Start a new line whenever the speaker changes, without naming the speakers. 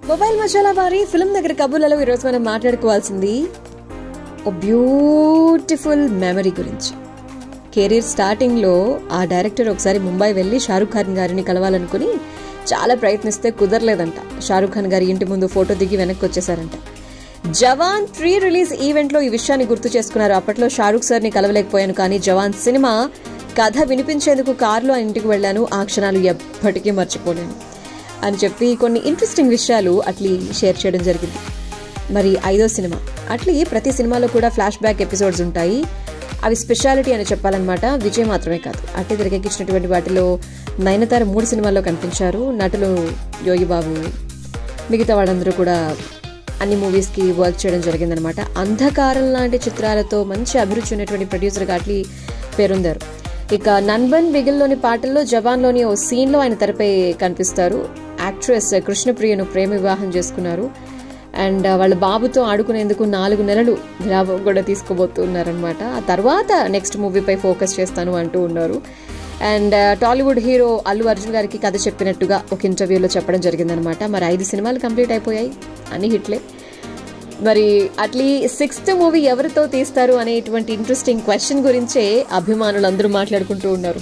mobile masala వారి film దగ్గర కబుర్లలో ఈరోజు మనం మాట్లాడుకోవాల్సింది ఓ బ్యూటిఫుల్ మెమరీ గురించి కెరీర్ స్టార్టింగ్లో ఆ డైరెక్టర్ ఒకసారి ముంబై వెళ్ళి షారుఖ్ ఖాన్ గారిని కలవాలనుకుని చాలా ప్రయత్నిస్తే కుదరలేదంట షారుఖ్ ఖాన్ గారి ఇంటి ముందు ఫోటో దిగి వెనక్కి వచ్చేసారంట జవాన్ ప్రీ రిలీజ్ ఈవెంట్లో ఈ విషయాన్ని గుర్తు చేసుకున్నారు అప్పట్లో షారుఖ్ సార్ని కలవలేకపోయాను కానీ జవాన్ సినిమా కథ వినిపించేందుకు కారులో ఆయన ఇంటికి వెళ్ళాను ఆ క్షణాలు ఎప్పటికీ మర్చిపోలేను అని చెప్పి కొన్ని ఇంట్రెస్టింగ్ విషయాలు అట్లీ షేర్ చేయడం జరిగింది మరి ఐదో సినిమా అట్లీ ప్రతి సినిమాలో కూడా ఫ్లాష్ బ్యాక్ ఎపిసోడ్స్ ఉంటాయి అవి స్పెషాలిటీ అని చెప్పాలన్నమాట విజయ్ మాత్రమే కాదు అట్లే తెరకెక్కించినటువంటి వాటిలో నయనతార మూడు సినిమాల్లో కనిపించారు నటులు యోగిబాబు మిగతా వాళ్ళందరూ కూడా అన్ని మూవీస్కి వర్క్ చేయడం జరిగిందనమాట అంధకారం లాంటి చిత్రాలతో మంచి అభిరుచి ఉన్నటువంటి ప్రొడ్యూసర్గా అట్లీ పేరొందారు ఇక నన్బన్ బిగిల్లోని పాటల్లో జవాన్లోని ఓ సీన్లో ఆయన తెరపై కనిపిస్తారు యాక్ట్రెస్ కృష్ణప్రియను ప్రేమ వివాహం చేసుకున్నారు అండ్ వాళ్ళ బాబుతో ఆడుకునేందుకు నాలుగు నెలలు విరామం కూడా తీసుకోబోతున్నారనమాట ఆ తర్వాత నెక్స్ట్ మూవీపై ఫోకస్ చేస్తాను అంటూ ఉన్నారు అండ్ టాలీవుడ్ హీరో అల్లు అర్జున్ గారికి కథ చెప్పినట్టుగా ఒక ఇంటర్వ్యూలో చెప్పడం జరిగిందనమాట మరి ఐదు సినిమాలు కంప్లీట్ అయిపోయాయి అన్ని హిట్లే మరి అట్లీ సిక్స్త్ మూవీ ఎవరితో తీస్తారు అనేటువంటి ఇంట్రెస్టింగ్ క్వశ్చన్ గురించే అభిమానులు అందరూ మాట్లాడుకుంటూ ఉన్నారు